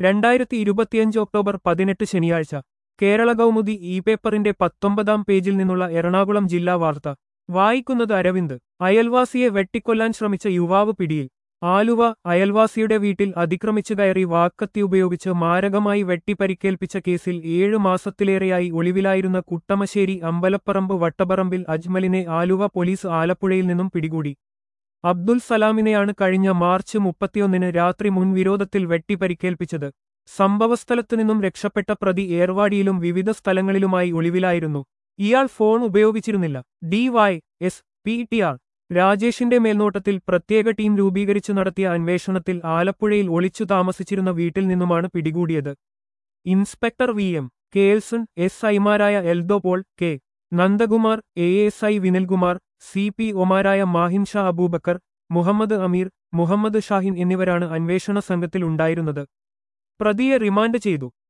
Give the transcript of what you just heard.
രണ്ടായിരത്തി ഇരുപത്തിയഞ്ച് ഒക്ടോബർ പതിനെട്ട് ശനിയാഴ്ച കേരള കൗമുദി ഇ പേപ്പറിന്റെ പത്തൊമ്പതാം പേജിൽ നിന്നുള്ള എറണാകുളം ജില്ലാ വാർത്ത വായിക്കുന്നത് അരവിന്ദ് അയൽവാസിയെ വെട്ടിക്കൊല്ലാൻ ശ്രമിച്ച യുവാവ് പിടിയിൽ ആലുവ അയൽവാസിയുടെ വീട്ടിൽ അതിക്രമിച്ചു കയറി വാക്കത്തി ഉപയോഗിച്ച് മാരകമായി വെട്ടിപ്പരിക്കേൽപ്പിച്ച കേസിൽ ഏഴു മാസത്തിലേറെയായി ഒളിവിലായിരുന്ന കുട്ടമശ്ശേരി അമ്പലപ്പറമ്പ് വട്ടപ്പറമ്പിൽ അജ്മലിനെ ആലുവ പോലീസ് ആലപ്പുഴയിൽ നിന്നും പിടികൂടി അബ്ദുൽ സലാമിനെയാണ് കഴിഞ്ഞ മാർച്ച് മുപ്പത്തിയൊന്നിന് രാത്രി മുൻവിരോധത്തിൽ വെട്ടിപ്പരിക്കേൽപ്പിച്ചത് സംഭവസ്ഥലത്തു നിന്നും രക്ഷപ്പെട്ട പ്രതി ഏർവാടിയിലും വിവിധ സ്ഥലങ്ങളിലുമായി ഒളിവിലായിരുന്നു ഇയാൾ ഫോൺ ഉപയോഗിച്ചിരുന്നില്ല D Y S P T R രാജേഷിന്റെ മേൽനോട്ടത്തിൽ പ്രത്യേക ടീം രൂപീകരിച്ചു നടത്തിയ അന്വേഷണത്തിൽ ആലപ്പുഴയിൽ ഒളിച്ചു താമസിച്ചിരുന്ന വീട്ടിൽ നിന്നുമാണ് പിടികൂടിയത് inspector V M Kelson S ഐമാരായ Eldo Paul K Nandakumar A S I Vinilkumar C P ഒമാരായ മാഹിൻ ഷാ അബൂബക്കർ മുഹമ്മദ് അമീർ മുഹമ്മദ് ഷാഹിൻ എന്നിവരാണ് അന്വേഷണ സംഘത്തിൽ ഉണ്ടായിരുന്നത് പ്രതിയെ റിമാൻഡ് ചെയ്തു